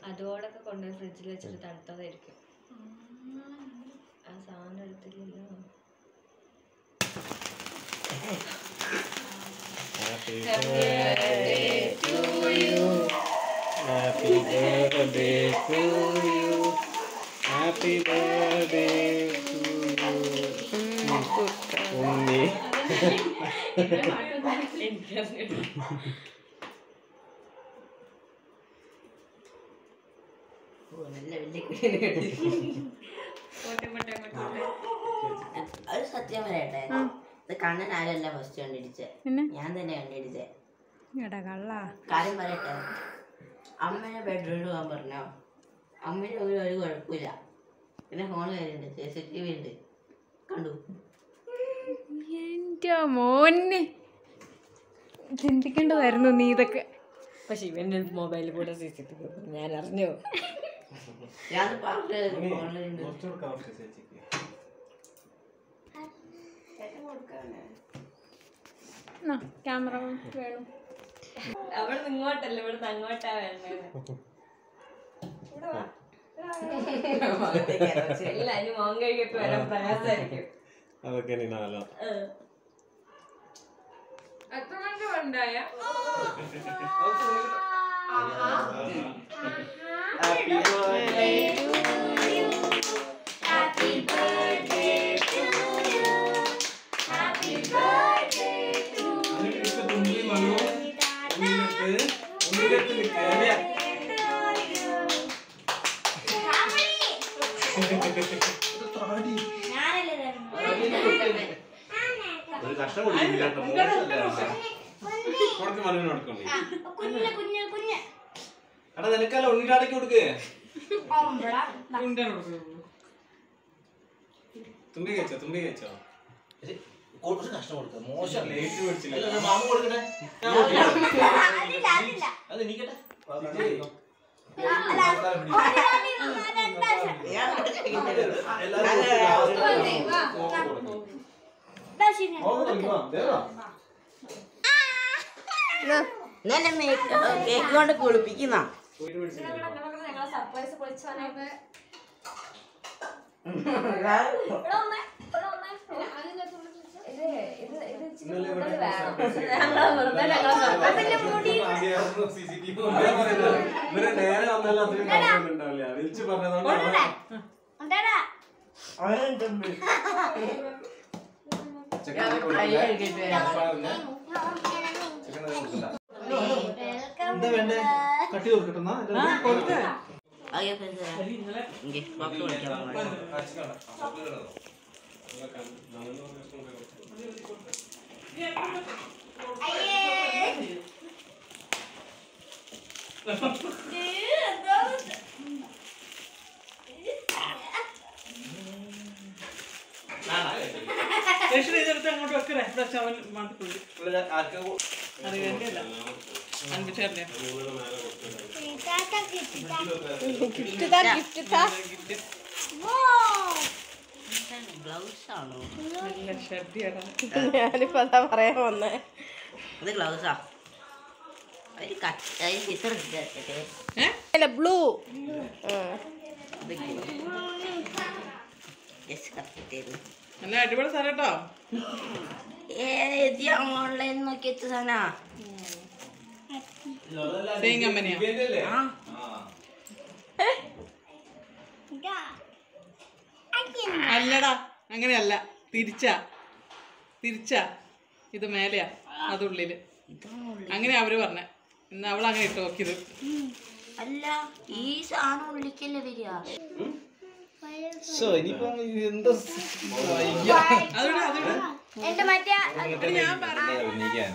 അതോടൊക്കെ കൊണ്ടുപോയി ഫ്രിഡ്ജിൽ വെച്ചിട്ട് തണുത്തതായിരിക്കും ആ സാധനം എടുത്തില്ലല്ലോ Happy birthday to you. Happy birthday to you. Happy birthday to you. ഉണ്ണി നല്ല വലിയ കുഴിന് കെട്ടി. അത് സത്യം പറയട്ടെ ഇത് കണ്ണൻ ആരല്ല ഫസ്റ്റ് കണ്ടിടിച്ചേ പിന്നെ ഞാൻ തന്നെ കണ്ടിടിച്ചേ എടാ കള്ള കാര്യം പറയട്ടെ അമ്മേനെ ബെഡ്റൂമിൽ പോകാൻ പറഞ്ഞോ അമ്മേനെ ഒരു ഒരു കുഴപ്പമില്ല പിന്നെ ഫോൺ കയറിയുണ്ട് സി സി ടി വി ഉണ്ട് കണ്ടു എൻ്റെ മോനെ ചിന്തിക്കേണ്ടതായിരുന്നു നീ ഇതൊക്കെ പക്ഷെ ഇവന്റെ മൊബൈലിൽ കൂടെ സി സി ടി വി ഞാൻ അറിഞ്ഞു ഞാൻ പറഞ്ഞു ഫോണിലുണ്ട് ക്യാമറ വേണം അവിടെ ഇങ്ങോട്ടല്ല ഇവിടെ അങ്ങോട്ടാ വേണ്ടത് ഇല്ല ഇനി മോൻ കഴിയൊക്കെ വരാൻ പ്രയാസമായിരിക്കും അതൊക്കെ ഇനി നാലോ എത്ര മണിക്ക് ഉണ്ടായ ഒരു കഷ്ടം കൊടുക്കില്ല കേട്ടോ. മോശമല്ലേ കേട്ടോ. കൊടുക്ക് മനുവിന് കൊടുക്കണ്ടേ എടാ നിനക്കല്ല ഉണ്ണിട്ടാടക്ക് കൊടുക്ക് തുമ്പി കഴിച്ചോ തുമ്പി കഴിച്ചോ കുറച്ച് കഷ്ടം കൊടുക്കുക മോശം ലേറ്റ് പിടിച്ചില്ല അല്ല, മാമ കൊടുക്കട്ടെ ഞാൻ കൊടുക്കാം. അത് എനിക്കട്ടെ എന്നെ കേക്ക് കൊണ്ട് കുളിപ്പിക്കുന്ന ഞങ്ങളെ സർപ്രൈസ് പൊളിച്ചോനെ ഇത് ഇത് ഇത് ഇച്ചിരി കൂടുതൽ വേണം ഞങ്ങളെ വെറുതെ ഞങ്ങളെ CCTV ഇവര് നേരെ വന്നാലും അത്രയും confident ഉണ്ടാവില്ല വിളിച്ചു പറഞ്ഞതുകൊണ്ടാണ് ചെക്കനെ കൊടുക്കില്ല. ചെക്കനെ കൊടുക്കില്ല. എന്താ വേണ്ടേ കട്ടി കൊടുക്കട്ടെന്നാ കൊടുത്തേ ഇതെടുത്ത് അങ്ങോട്ട് വെക്കറേ ഇവിടെ ചവൻ മാറ്റിക്കൊണ്ട് ഇവിടെ ആർക്കാ കൊ- അത് വേണ്ടിയല്ല അൻപിച്ചേട്ടനെ നിങ്ങളുടെ മേലെ കൊടുത്തിട്ടുണ്ടാവും. ഗ്ലൗസ് ആണോ നല്ല ഷഡ്ഡിയാടാ ഞാനിപ്പോ അതാ പറയാൻ വന്നേ ഇത് ഗ്ലൗസാ ഒരു കട്ട് ഒരു ചിത്രം എടുത്തിട്ട് അല്ല ബ്ലൂ ജസ്റ്റ് കത്തിട്ടായിരുന്നു നല്ല അടിപൊളി സാധനം കേട്ടോ ഏത് ഓൺലൈൻ നോക്കി എത്ത സാധനാ സെയിം കമ്പനിയാ ഇവന്റെ അല്ലേ? ആ ആ. അല്ലടാ അങ്ങനെയല്ല തിരിച്ചാ തിരിച്ചാ ഇത് മേലെയാ അതുള്ളില് ഇതാണ് അങ്ങനെ അവര് പറഞ്ഞ ഇന്ന് അവൾ അങ്ങനെ ഇട്ട് നോക്കിയത് അല്ല ഈ സാധനം ഉള്ളിക്കല്ലേ വരിക ഇനിയിപ്പം എന്താ അതുകൊണ്ട് അതുകൊണ്ട് എന്റെ മറ്റേ ഞാൻ പറഞ്ഞു അഭിനയിക്കാൻ.